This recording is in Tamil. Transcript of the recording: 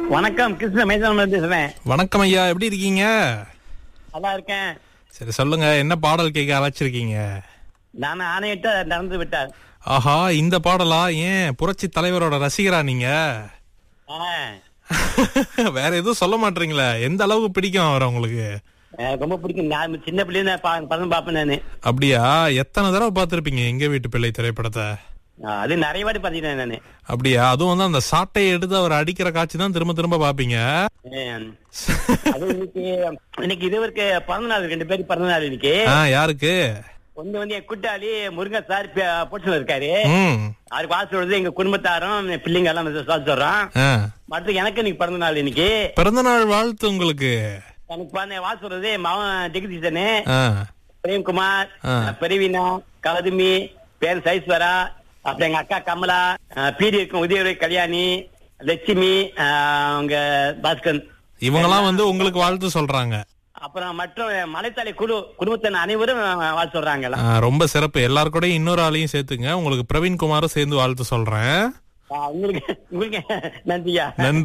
வணக்கம் கிருஷ்ண மேசன் பேசுறேன் வணக்கம் ஐயா எப்படி இருக்கீங்க நல்லா இருக்கேன் சரி சொல்லுங்க என்ன பாடல் கேட்க அழைச்சிருக்கீங்க நான் ஆணையிட்ட நடந்து விட்டார் ஆஹா இந்த பாடலா ஏன் புரட்சி தலைவரோட ரசிகரா நீங்க ஆ, வேற எதுவும் சொல்ல மாட்டீங்களே எந்த அளவுக்கு பிடிக்கும் அவர் உங்களுக்கு எனக்கு ரொம்ப பிடிக்கும் நான் சின்ன பிள்ளைங்க படம் பார்ப்பேன் நானு அப்படியா எத்தனை தடவை பார்த்திருப்பீங்க எங்க வீட்டு பிள்ளை திரைப்படத்தை ஆ, அது நிறைய வாட்டி பாத்தீங்கன்னா நானு அப்படியா அதுவும் வந்து அந்த சாட்டையை எடுத்து அவர் அடிக்கிற காட்சி தான் திரும்ப திரும்ப பாப்பீங்க ஆ, அது இன்னைக்கு இன்னைக்கு இதுவரைக்கு பிறந்த நாள் ரெண்டு பேருக்கு பிறந்த நாள் இன்னைக்கு ஆ யாருக்கு ஒண்ணு வந்து என் கூட்டாளி முருகன் சார் போட்டு இருக்காரு ம் அவருக்கு வாசல் வருது எங்க குடும்பத்தாரும் என் பிள்ளைங்க எல்லாம் வாசல் சொல்றோம் ஆ. மற்ற எனக்கு இன்னைக்கு பிறந்த நாள் இன்னைக்கு பிறந்த நாள் வாழ்த்து உங்களுக்கு எனக்கு பிறந்த வாசல் வருது மகன் ஜெகதீசனு ஆ பிரேம்குமார் ஆ. பெரியவினா கௌதமி பேர் சைஸ்வரா அப்புறம் எங்க அக்கா கமலா அஹ், பீடி இருக்கும் உதயவரை கல்யாணி லட்சுமி அஹ், அவங்க பாஸ்கர் இவங்கெல்லாம் வந்து உங்களுக்கு வாழ்த்து சொல்றாங்க அப்புறம் மற்றும் மலைத்தாளி குழு குடும்பத்தின் அனைவரும் வாழ் சொல்றாங்க எல்லாம். ஆ, ரொம்ப சிறப்பு எல்லாருக்கூடயும் இன்னொரு ஆளையும் சேர்த்துங்க உங்களுக்கு பிரவீன் குமாரும் சேர்ந்து வாழ்த்து சொல்றேன் ஆஹ், உங்களுக்கு உங்களுக்கு நன்றியா நன்றி